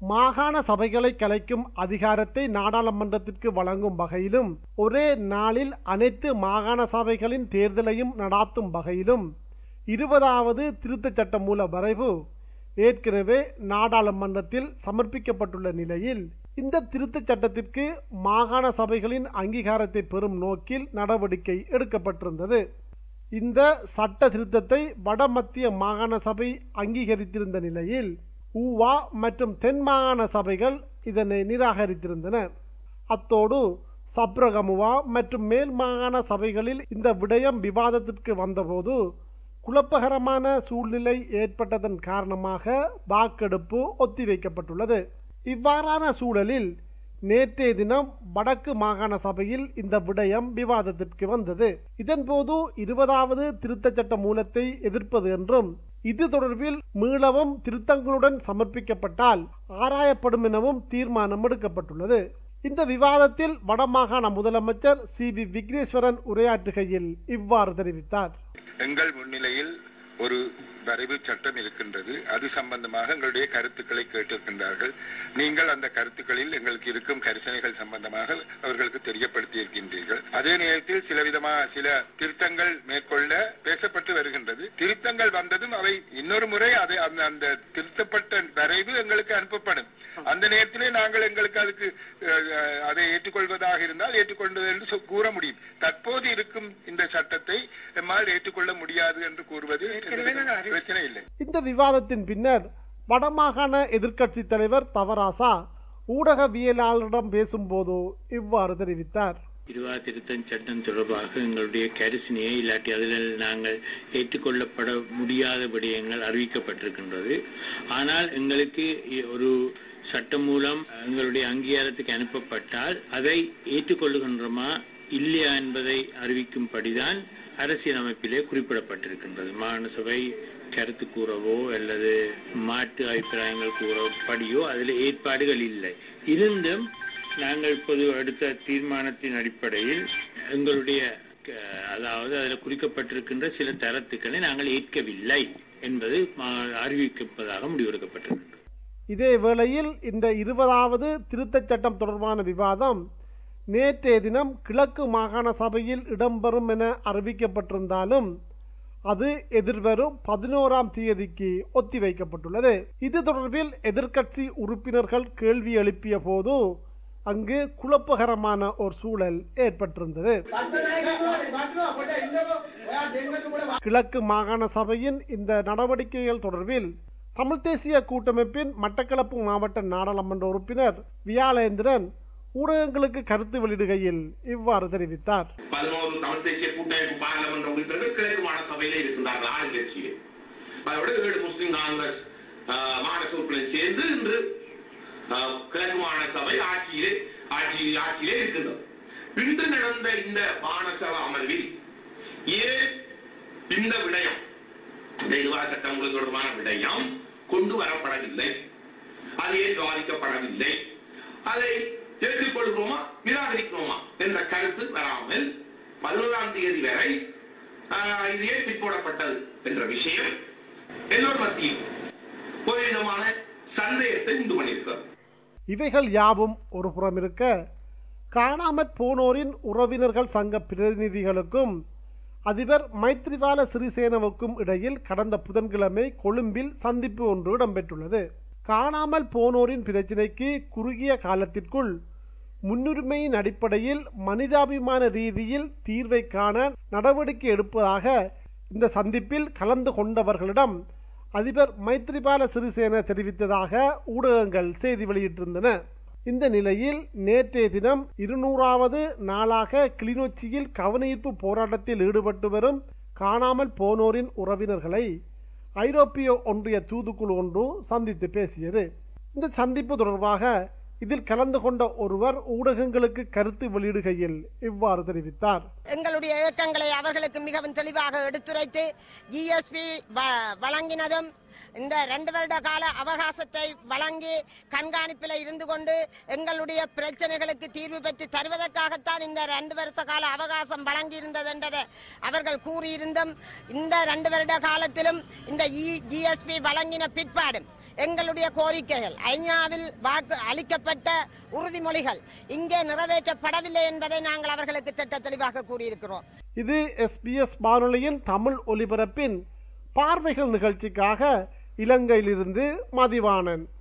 மாகாண சபைகளை கலைக்கும் அதிகாரத்தை நாடாளுமன்றத்திற்கு வழங்கும் வகையிலும் ஒரே நாளில் அனைத்து மாகாண சபைகளின் தேர்தலையும் நடாத்தும் வகையிலும் இருபதாவது திருத்தச் சட்ட மூல வரைவு ஏற்கனவே நாடாளுமன்றத்தில் சமர்ப்பிக்கப்பட்டுள்ள நிலையில் இந்த திருத்தச் சட்டத்திற்கு மாகாண சபைகளின் அங்கீகாரத்தை பெறும் நோக்கில் நடவடிக்கை எடுக்கப்பட்டிருந்தது இந்த சட்ட திருத்தத்தை வடமத்திய மாகாண சபை அங்கீகரித்திருந்த நிலையில் ஊவா மற்றும் தென் மாகாண சபைகள் இதனை நிராகரித்திருந்தன அத்தோடு சப்ரகமுவா மற்றும் மேல் மாகாண சபைகளில் இந்த விடயம் விவாதத்திற்கு வந்தபோது குழப்பகரமான சூழ்நிலை ஏற்பட்டதன் காரணமாக வாக்கெடுப்பு ஒத்திவைக்கப்பட்டுள்ளது இவ்வாறான சூழலில் நேற்றைய தினம் வடக்கு மாகாண சபையில் இந்த விடயம் விவாதத்திற்கு வந்தது இதன்போது இருபதாவது திருத்தச் சட்ட மூலத்தை எதிர்ப்பது என்றும் இது தொடர்பில் மீளவும் திருத்தங்களுடன் சமர்ப்பிக்கப்பட்டால் ஆராயப்படும் எனவும் தீர்மானம் எடுக்கப்பட்டுள்ளது இந்த விவாதத்தில் வடமாகாண முதலமைச்சர் சி வி விக்னேஸ்வரன் உரையாற்றுகையில் இவ்வாறு தெரிவித்தார் எங்கள் முன்னிலையில் ஒரு வரைவு சட்டம் இருக்கின்றது அது சம்பந்தமாக எங்களுடைய கருத்துக்களை கேட்டிருக்கின்றார்கள் நீங்கள் அந்த கருத்துக்களில் எங்களுக்கு இருக்கும் கரிசனைகள் சம்பந்தமாக அவர்களுக்கு தெரியப்படுத்தி இருக்கின்றீர்கள் அதே நேரத்தில் சில விதமாக சில திருத்தங்கள் மேற்கொள்ள பேசப்பட்டு வருகின்றது திருத்தங்கள் வந்ததும் அவை இன்னொரு முறை அதை அந்த அந்த திருத்தப்பட்ட வரைவு எங்களுக்கு அனுப்பப்படும் அந்த நேரத்திலே நாங்கள் எங்களுக்கு அதுக்கு அஹ், அதை ஏற்றுக்கொள்வதாக இருந்தால் ஏற்றுக்கொண்டது என்று சொ- கூற முடியும் தற்போது இருக்கும் இந்த சட்டத்தை எம்மால் ஏற்றுக்கொள்ள முடியாது என்று கூறுவது பிரச்சனை இல்லை இந்த விவாதத்தின் பின்னர் வடமாகாண எதிர்க்கட்சி தலைவர் தவராசா ஊடகவியலாளரிடம் பேசும்போது இவ்வாறு தெரிவித்தார் இருவா திருத்தம் சட்டம் தொடர்பாக எங்களுடைய கரிசனையை இல்லாட்டி அதில் நாங்கள் ஏற்றுக்கொள்ளப்பட முடியாத விடயங்கள் அறிவிக்கப்பட்டிருக்கின்றது ஆனால் எங்களுக்கு இ- ஒரு சட்டம் மூலம் எங்களுடைய அங்கீகாரத்துக்கு அனுப்பப்பட்டால் அதை ஏற்றுக்கொள்ளுகின்றோமா இல்லையா என்பதை அறிவிக்கும்படிதான் அரசியலமைப்பிலே குறிப்பிடப்பட்டிருக்கின்றது மாகாண சபை கருத்து கூறவோ அல்லது மாற்று அபிப்பிராயங்கள் கூறப்படியோ அதில் ஏற்பாடுகள் இல்லை இருந்தும் நாங்கள் இப்போது எடுத்த தீர்மானத்தின் அடிப்படையில் எங்களுடைய க- அதாவது அதில் குறிக்கப்பட்டிருக்கின்ற சில தரத்துக்களை நாங்கள் ஏற்கவில்லை என்பது மா- அறிவிக்கப்பதாக முடிவெடுக்கப்பட்டிருக்கின்றது இதே வேளையில் இந்த இருபதாவது திருத்தச் சட்டம் தொடர்பான விவாதம் நேற்றைய தினம் கிழக்கு மாகாண சபையில் இடம்பெறும் என அறிவிக்கப்பட்டிருந்தாலும் அது எதிர்வரும் பதினோராம் தேதிக்கு ஒத்திவைக்கப்பட்டுள்ளது இது தொடர்பில் எதிர்க்கட்சி உறுப்பினர்கள் கேள்வி எழுப்பிய போது அங்கு குழப்பகரமான ஒரு சூழல் ஏற்பட்டிருந்தது கிழக்கு மாகாண சபையின் இந்த நடவடிக்கைகள் தொடர்பில் தமிழ் தேசிய கூட்டமைப்பின் மட்டக்களப்பு மாவட்ட நாடாளுமன்ற உறுப்பினர் வியாளேந்திரன் ஊடகங்களுக்கு கருத்து வெளியிடுகையில் இவ்வாறு தெரிவித்தார் பதினோரு தமிழ் தேசிய கூட்டமைப்பு பாராளுமன்ற உறுப்பினர்கள் கிழக்கு மாநில சபையிலே இருக்கின்றார்கள் ஆளுங்கட்சியில் அதோட ஏழு முஸ்லிம் காங்கிரஸ் ஆஹ், மாநில உறுப்பினர் சேர்ந்து இன்று ஆஹ், கிழக்கு மாநில சபை ஆட்சியிலே ஆட்சி ஆட்சியிலே இருக்கின்றது இன்று நடந்த இந்த மாநசபை அமர்வில் ஏன் இந்த விடயம் இந்த நிர்வாக சட்டங்கள் தொடர்பான விடயம் கொண்டு வரப்படவில்லை அது ஏன் விவாதிக்கப்படவில்லை அதை ஏற்றுக்கொள்கிறோமா நிராகரிக்கிறோமா என்ற கருத்து வராமல் பதினோராம் தேதி வரை ஆஹ், இது ஏன் பிற்போடப்பட்டது என்ற விஷயம் எல்லோர் மத்தியில் ஒரு விதமான சந்தேகத்தை உண்டு பண்ணியிருக்கிறது இவைகள் யாவும் ஒரு புறம் இருக்க காணாமற் போனோரின் உறவினர்கள் சங்க பிரதிநிதிகளுக்கும் அதிபர் மைத்ரிபால சிறிசேனவுக்கும் இடையில் கடந்த புதன்கிழமை கொழும்பில் சந்திப்பு ஒன்று இடம்பெற்றுள்ளது காணாமல் போனோரின் பிரச்சினைக்கு குறுகிய காலத்திற்குள் முன்னுரிமையின் அடிப்படையில் மனிதாபிமான ரீதியில் தீர்வை காண நடவடிக்கை எடுப்பதாக இந்த சந்திப்பில் கலந்து கொண்டவர்களிடம் அதிபர் மைத்ரிபால சிறிசேன தெரிவித்ததாக ஊடகங்கள் செய்தி வெளியிட்டிருந்தன இந்த நிலையில் நேற்றைய தினம் இருநூறாவது நாளாக கிளிநொச்சியில் கவனஈர்ப்பு போராட்டத்தில் ஈடுபட்டு வரும் காணாமல் போனோரின் உறவினர்களை ஐரோப்பிய ஒன்றிய தூதுக்குழு ஒன்று சந்தித்து பேசியது இந்த சந்திப்பு தொடர்பாக இதில் கலந்து கொண்ட ஒருவர் ஊடகங்களுக்கு கருத்து வெளியிடுகையில் இவ்வாறு தெரிவித்தார் எங்களுடைய இயக்கங்களை அவர்களுக்கு மிகவும் தெளிவாக எடுத்துரைத்து ஜிஎஸ்பி வழங்கினதும் இந்த ரெண்டு வருட கால அவகாசத்தை வழங்கி கண்காணிப்பில் இருந்து கொண்டு எங்களுடைய பிரச்சனைகளுக்கு தீர்வு பெற்று தருவதற்காகத்தான் இந்த ரெண்டு வருஷ கால அவகாசம் வழங்கி இருந்தது என்றதை அவர்கள் கூறியிருந்தும் இந்த ரெண்டு வருட காலத்திலும் இந்த ஜிஎஸ்பி வழங்கின பிற்பாடும் எங்களுடைய கோரிக்கைகள் ஐநாவில் வாக்கு அளிக்கப்பட்ட உறுதிமொழிகள் இங்கே நிறைவேற்றப்படவில்லை என்பதை நாங்கள் அவர்களுக்கு திட்ட தெளிவாக கூறியிருக்கிறோம் இது எஸ்பிஎஸ் வானொலியின் தமிழ் ஒலிபரப்பின் பார்வைகள் நிகழ்ச்சிக்காக இலங்கையிலிருந்து மதிவாணன்